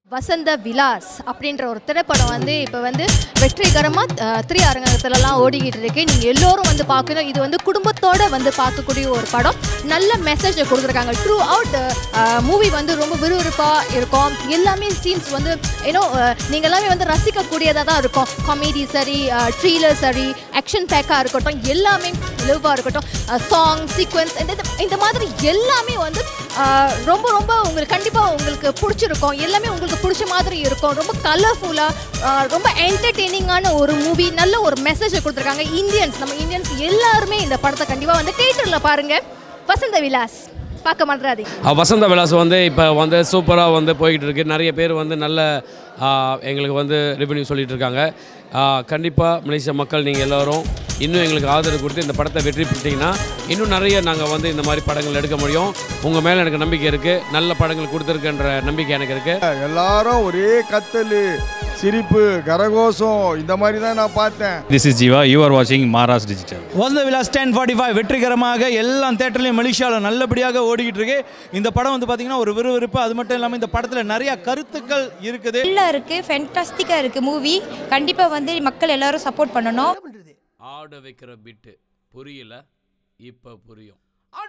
வசந்த விலாஸ் அப்படின்ற ஒரு திரைப்படம் வந்து இப்போ வந்து வெற்றிகரமாக திரை அரங்கத்துலலாம் ஓடிக்கிட்டு இருக்கு நீங்கள் எல்லோரும் வந்து பார்க்கணும் இது வந்து குடும்பத்தோட வந்து பார்க்கக்கூடிய ஒரு படம் நல்ல மெசேஜை கொடுத்துருக்காங்க ட்ரூ அவுட் மூவி வந்து ரொம்ப விறுவிறுப்பாக இருக்கும் எல்லாமே சீன்ஸ் வந்து ஏன்னோ நீங்கள் எல்லாமே வந்து ரசிக்கக்கூடியதாக தான் இருக்கும் காமெடி சரி ட்ரீலர் சரி ஆக்ஷன் பேக்காக இருக்கட்டும் எல்லாமே லிவாக இருக்கட்டும் சாங் சீக்வன்ஸ் இந்த இந்த- இந்த மாதிரி எல்லாமே வந்து அஹ், ரொம்ப ரொம்ப உங்களுக்கு கண்டிப்பாக உங்களுக்கு பிடிச்சிருக்கும் எல்லாமே உங்களுக்கு பிடிச்ச மாதிரி இருக்கும் ரொம்ப கலர்ஃபுல்லாக ரொம்ப என்டர்டெய்னிங்கான ஒரு மூவி நல்ல ஒரு மெசேஜை கொடுத்துருக்காங்க இந்தியன்ஸ் நம்ம இந்தியன்ஸ் எல்லாருமே இந்த படத்தை கண்டிப்பாக வந்து தேட்டரில் பாருங்க வசந்த விலாஸ் பார்க்க மாட்டாதீங்க அஹ் வசந்த விலாஸ் வந்து இப்போ வந்து சூப்பராக வந்து போய்கிட்டு இருக்கு நிறைய பேர் வந்து நல்ல ஆஹ், எங்களுக்கு வந்து ரெவென்யூ சொல்லிட்டு இருக்காங்க கண்டிப்பாக மலேசிய மக்கள் நீங்கள் எல்லோரும் இன்னும் எங்களுக்கு ஆதரவு கொடுத்து இந்த படத்தை வெற்றி பெற்றீங்கன்னா இன்னும் நிறைய நாங்கள் வந்து இந்த மாதிரி படங்கள் எடுக்க முடியும் உங்கள் மேலே எனக்கு நம்பிக்கை இருக்குது நல்ல படங்கள் கொடுத்துருக்குன்ற நம்பிக்கை எனக்கு இருக்குது எல்லாரும் ஒரே கத்தல் சிரிப்பு கரகோஷம் இந்த மாதிரி தான் நான் பார்த்தேன் This is Jiva. You are watching Maras Digital. வசந்த விலாஸ் டென் ஃபார்ட்டி ஃபைவ் வெற்றிகரமாக எல்லா தேட்டர்லையும் மலேசியாவில் நல்லபடியாக ஓடிக்கிட்டு இருக்கு இந்த படம் வந்து பார்த்தீங்கன்னா ஒரு விறுவிறுப்பு அது மட்டும் இல்லாமல் இந்த படத்தில் நிறைய கருத்துக்கள் இருக்குது நல்லா இருக்கு ஃபென்டாஸ்டிக்காக இருக்கு மூவி கண்டிப்பாக வந்து மக்கள் எல்லாரும் சப்போர்ட் பண்ணணும் ஆட வைக்கிற பிட்டு புரியல இப்போ புரியும்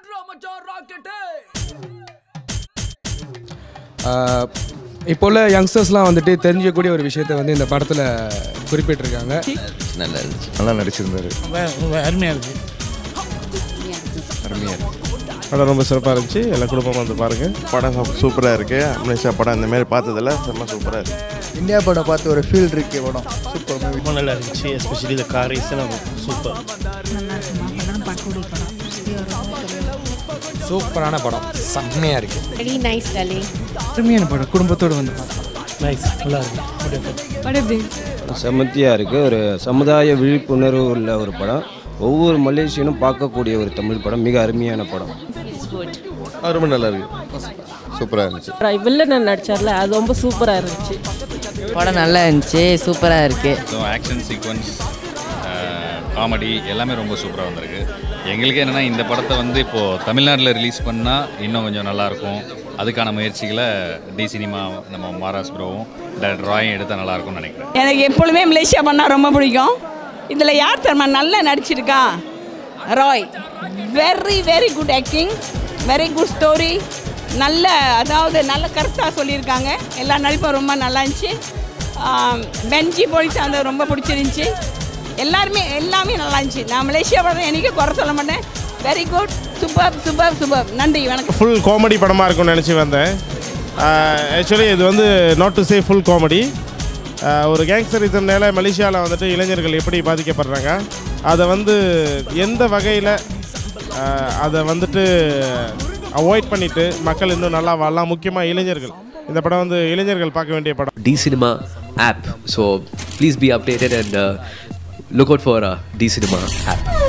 இப்போ உள்ள யங்ஸ்டர்ஸ்லாம் வந்துட்டு தெரிஞ்சக்கூடிய ஒரு விஷயத்தை வந்து இந்த படத்தில் குறிப்பிட்டிருக்காங்க நல்லா இருந்துச்சு நல்லா நடிச்சிருந்தாரு அருமையாக இருக்கு அருமையாக இருக்கு படம் ரொம்ப சிறப்பாக இருந்துச்சு எல்லா குடும்பமும் வந்து பாருங்கள் படம் சூப்பராக இருக்கு மலேசியா படம் இந்த மாதிரி பார்த்ததில்ல செம்ம சூப்பராக இருக்கு இந்தியா படம் பார்த்து ஒரு ஃபீல் இருக்கு படம் சூப்பர் மூவி ரொம்ப நல்லா இருந்துச்சு எஸ்பெஷலி இந்த காரிஸ் எல்லாம் சூப்பர் சூப்பரான படம் செம்மையாக இருக்குது வெரி நைஸ் டலி அருமையான படம் குடும்பத்தோடு வந்து நைஸ் நல்லா இருக்கு செமத்தியாக இருக்குது ஒரு சமுதாய விழிப்புணர்வு உள்ள ஒரு படம் ஒவ்வொரு மலேசியனும் பார்க்கக்கூடிய ஒரு தமிழ் படம் மிக அருமையான படம் ரொம்ப நல்லா இருக்கு சூப்பராக இருந்துச்சு வில்லன் நடிச்சார்ல அது ரொம்ப சூப்பரா இருந்துச்சு படம் நல்லா இருந்துச்சு சூப்பராக இருக்குது ஸோ ஆக்ஷன் சீக்வன்ஸ் காமெடி எல்லாமே ரொம்ப சூப்பராக வந்திருக்கு எங்களுக்கு என்னென்னா இந்த படத்தை வந்து இப்போது தமிழ்நாட்டில் ரிலீஸ் பண்ணால் இன்னும் கொஞ்சம் நல்லாயிருக்கும் அதுக்கான முயற்சிகளை டி சினிமா நம்ம மாராஸ் ப்ரோவும் டேரக்டர் ராயும் எடுத்தால் நல்லாயிருக்கும்னு நினைக்கிறேன் எனக்கு எப்பொழுதுமே மலேசியா பண்ணால் ரொம்ப பிடிக்கும் இதில் யார் தர்மா நல்லா நடிச்சிருக்கா Rai very very good acting very good story நல்ல அதாவது நல்ல கருத்தாக சொல்லியிருக்காங்க எல்லா நடிப்பும் ரொம்ப நல்லா இருந்துச்சு ஆம், பென்ஜி போலீஸ் அந்த ரொம்ப பிடிச்சிருந்துச்சி எல்லாருமே எல்லாமே நல்லா இருந்துச்சு நான் மலேசியா படம் எனக்கு குறை சொல்ல மாட்டேன் very good super super super நன்றி வணக்கம் ஃபுல் காமெடி படமாக இருக்கும்னு நினச்சி வந்தேன் ஆக்சுவலி இது வந்து not to say full comedy ஒரு கேங்ஸ்டரிசம்னால மலேசியாவில் வந்துட்டு இளைஞர்கள் எப்படி பாதிக்கப்படுறாங்க அதை வந்து எந்த வகையில் அதை வந்துட்டு அவாய்ட் பண்ணிவிட்டு மக்கள் இன்னும் நல்லா வாழலாம் முக்கியமாக இளைஞர்கள் இந்த படம் வந்து இளைஞர்கள் பார்க்க வேண்டிய படம் the cinema app so please be updated and look out for the cinema app